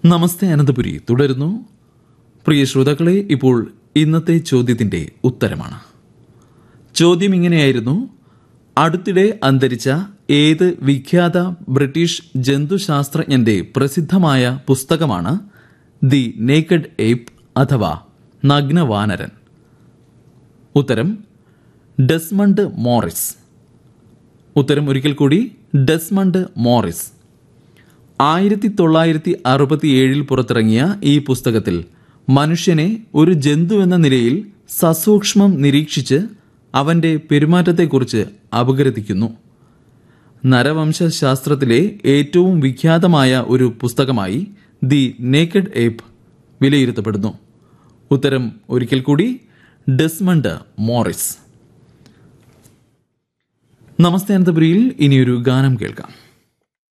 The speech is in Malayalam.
നമസ്തേ അനന്തപുരി തുടരുന്നു പ്രിയ ശ്രോതാക്കളെ ഇപ്പോൾ ഇന്നത്തെ ചോദ്യത്തിന്റെ ഉത്തരമാണ് ചോദ്യം ഇങ്ങനെയായിരുന്നു അടുത്തിടെ അന്തരിച്ച ഏത് വിഖ്യാത ബ്രിട്ടീഷ് ജന്തുശാസ്ത്രജ്ഞന്റെ പ്രസിദ്ധമായ പുസ്തകമാണ് ദി നേക്കഡ് ഏപ്പ് അഥവാ നഗ്നവാനരൻ ഉത്തരം ഡെസ്മണ്ട് മോറിസ് ഉത്തരം ഒരിക്കൽ കൂടി ഡെസ്മണ്ട് മോറിസ് ആയിരത്തി തൊള്ളായിരത്തി അറുപത്തിയേഴിൽ പുറത്തിറങ്ങിയ ഈ പുസ്തകത്തിൽ മനുഷ്യനെ ഒരു ജന്തു എന്ന നിലയിൽ സസൂക്ഷ്മം നിരീക്ഷിച്ച് അവന്റെ പെരുമാറ്റത്തെക്കുറിച്ച് അപഗ്രഥിക്കുന്നു നരവംശാസ്ത്രത്തിലെ ഏറ്റവും വിഖ്യാതമായ ഒരു പുസ്തകമായി ദി നേക്കഡ് ഏപ്പ് വിലയിരുത്തപ്പെടുന്നു ഉത്തരം ഒരിക്കൽ കൂടി ഡെസ്മണ്ട് മോറിസ് നമസ്തേ അനന്തപുരിയിൽ ഇനിയൊരു ഗാനം കേൾക്കാം